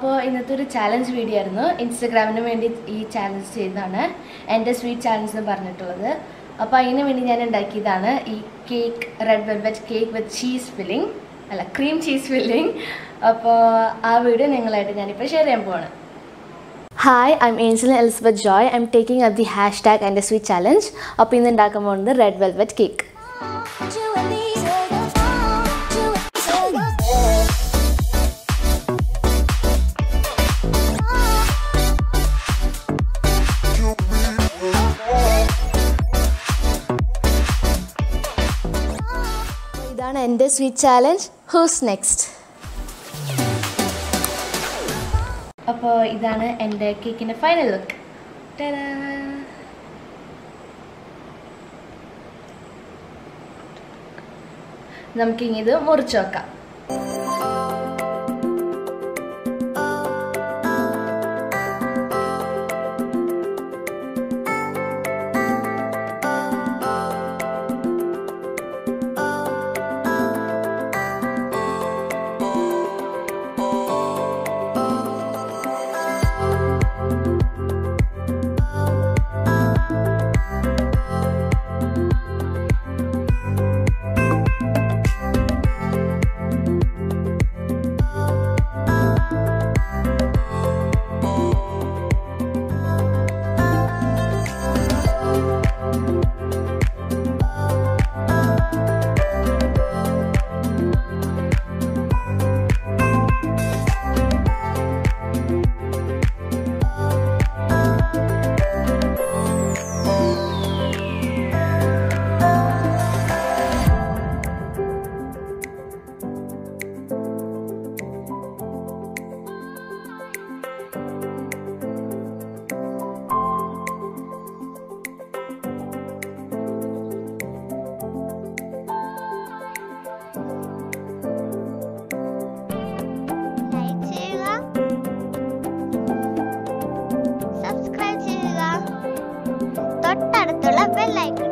അപ്പോൾ ഇന്നത്തെ ഒരു ചാലഞ്ച് വീഡിയോ ആയിരുന്നു ഇൻസ്റ്റഗ്രാമിന് വേണ്ടി ഈ ചാലഞ്ച് ചെയ്തതാണ് എൻ്റെ സ്വീറ്റ് ചാലഞ്ച് എന്ന് പറഞ്ഞിട്ടുള്ളത് അപ്പോൾ അതിന് വേണ്ടി ഞാൻ ഉണ്ടാക്കിയതാണ് ഈ cake red velvet cake with cheese filling അല്ല ക്രീം ചീസ് ഫില്ലിംഗ് അപ്പോൾ ആ വീഡിയോ നിങ്ങളായിട്ട് ഞാനിപ്പോൾ ഷെയർ ചെയ്യാൻ പോവാണ് hi I am Angel Elizabeth Joy I am taking at the hashtag എൻ്റെ സ്വീറ്റ് ചാലഞ്ച് അപ്പോൾ ഇന്ന് ഉണ്ടാക്കാൻ പോകുന്നത് റെഡ് വെൽവെറ്റ് കേക്ക് ഇതാണ് എൻ്റെ സ്വീറ്റ് ചാലഞ്ച് ഹൂസ് നെക്സ്റ്റ് അപ്പോൾ ഇതാണ് എൻ്റെ കേക്കിൻ്റെ ഫൈനൽ ലുക്ക് നമുക്കിനി ഇത് മുറിച്ച് വെക്കാം ലൈക്ക് ചെയ്യുക സബ്സ്ക്രൈബ് ചെയ്യുക തൊട്ടടുത്തുള്ള ബെൽ ഐക്കൺ